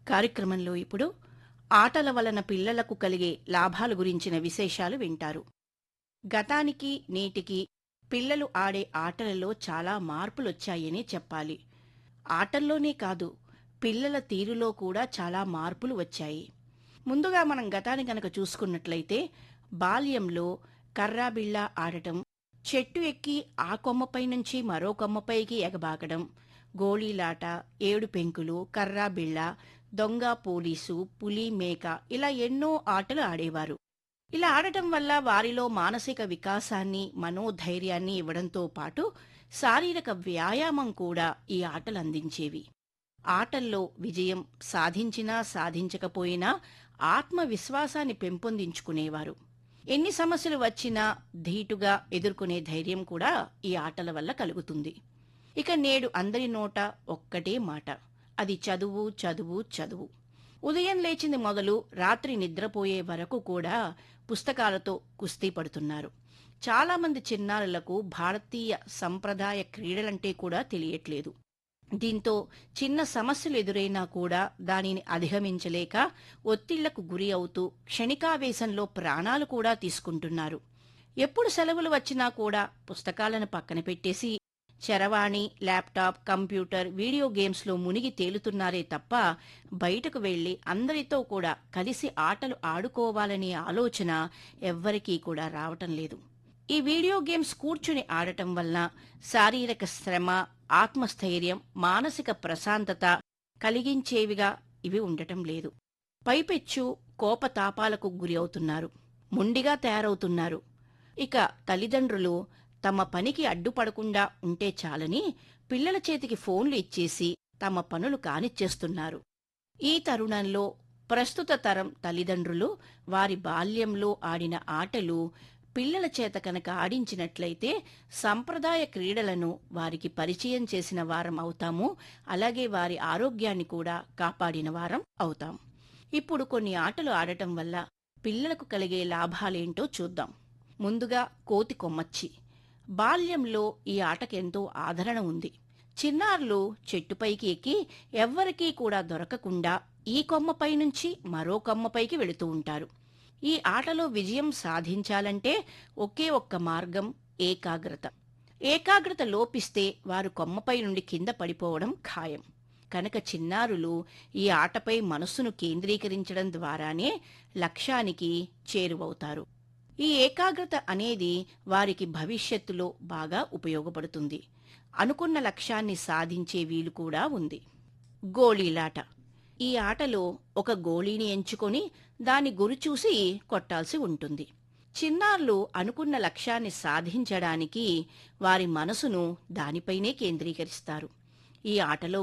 కార్యక్రమంలో ఇప్పుడు ఆటల వలన పిల్లలకు కలిగే లాభాల గురించిన విశేషాలు వింటారు గతానికి నేటికి పిల్లలు ఆడే ఆటలలో చాలా మార్పులొచ్చాయని చెప్పాలి ఆటల్లోనే కాదు పిల్లల తీరులో కూడా చాలా మార్పులు వచ్చాయి ముందుగా మనం గతాన్ని గనక చూసుకున్నట్లయితే బాల్యంలో కర్రాబిళ్ళ ఆడటం చెట్టు ఎక్కి ఆ కొమ్మపై నుంచి మరో కొమ్మపైకి ఎగబాకడం గోళీలాట ఏడు పెంకులు కర్రాబిళ్ళ దొంగ పోలీసు పులి మేక ఇలా ఎన్నో ఆటలు ఆడేవారు ఇలా ఆడటం వల్ల వారిలో మానసిక వికాసాన్ని మనోధైర్యాన్ని ఇవ్వడంతో పాటు శారీరక వ్యాయామం కూడా ఈ ఆటలు అందించేవి ఆటల్లో విజయం సాధించినా సాధించకపోయినా ఆత్మవిశ్వాసాన్ని పెంపొందించుకునేవారు ఎన్ని సమస్యలు వచ్చినా ధీటుగా ఎదుర్కొనే ధైర్యం కూడా ఈ ఆటల వల్ల కలుగుతుంది ఇక నేడు అందరి నోట ఒక్కటే మాట అది చదువు చదువు చదువు ఉదయం లేచింది మొదలు రాత్రి నిద్రపోయే వరకు కూడా పుస్తకాలతో కుస్తీ పడుతున్నారు చాలామంది చిన్నారులకు భారతీయ సంప్రదాయ క్రీడలంటే కూడా తెలియట్లేదు దీంతో చిన్న సమస్యలు ఎదురైనా కూడా దానిని అధిగమించలేక ఒత్తిళ్లకు గురి అవుతూ క్షణికావేశంలో ప్రాణాలు కూడా తీసుకుంటున్నారు ఎప్పుడు సెలవులు వచ్చినా కూడా పుస్తకాలను పక్కన పెట్టేసి చరవాణి ల్యాప్టాప్ కంప్యూటర్ వీడియో గేమ్స్లో మునిగి తేలుతున్నారే తప్ప బయటకు వెళ్లి అందరితో కూడా కలిసి ఆటలు ఆడుకోవాలనే ఆలోచన ఎవ్వరికీ కూడా రావటం లేదు ఈ వీడియో గేమ్స్ కూర్చుని ఆడటం వలన శారీరక శ్రమ ఆత్మస్థైర్యం మానసిక ప్రశాంతత కలిగించేవిగా ఇవి ఉండటం లేదు పైపెచ్చు కోపతాపాలకు గురి అవుతున్నారు మొండిగా తయారవుతున్నారు ఇక తల్లిదండ్రులు తమ పనికి అడ్డుపడకుండా ఉంటే చాలని పిల్లల చేతికి ఫోన్లు ఇచ్చేసి తమ పనులు కానిచ్చేస్తున్నారు ఈ తరుణంలో ప్రస్తుత తరం తల్లిదండ్రులు వారి బాల్యంలో ఆడిన ఆటలు పిల్లల చేత కనుక ఆడించినట్లయితే సంప్రదాయ క్రీడలను వారికి పరిచయం చేసిన వారం అవుతాము అలాగే వారి ఆరోగ్యాన్ని కూడా కాపాడిన వారం అవుతాం ఇప్పుడు కొన్ని ఆటలు ఆడటం వల్ల పిల్లలకు కలిగే లాభాలేంటో చూద్దాం ముందుగా కోతి కొమ్మచ్చి బాల్యంలో ఈ ఆటకెంతో ఆదరణ ఉంది చిన్నారులు చెట్టుపైకి ఎక్కి ఎవ్వరికీ కూడా దొరకకుండా ఈ కొమ్మపై నుంచి మరో కొమ్మపైకి వెళుతూ ఉంటారు ఈ ఆటలో విజయం సాధించాలంటే ఒకే ఒక్క మార్గం ఏకాగ్రత ఏకాగ్రత లోపిస్తే వారు కొమ్మపై నుండి కింద పడిపోవడం ఖాయం కనుక చిన్నారులు ఈ ఆటపై మనస్సును కేంద్రీకరించడం ద్వారానే లక్ష్యానికి చేరువవుతారు ఈ ఏకాగ్రత అనేది వారికి భవిష్యత్తులో బాగా ఉపయోగపడుతుంది అనుకున్న లక్ష్యాన్ని సాధించే వీలు కూడా ఉంది గోళీలాట ఈ ఆటలో ఒక గోళీని ఎంచుకొని దాని గురి చూసి కొట్టాల్సి ఉంటుంది చిన్నారులు అనుకున్న లక్ష్యాన్ని సాధించడానికి వారి మనసును దానిపైనే కేంద్రీకరిస్తారు ఈ ఆటలో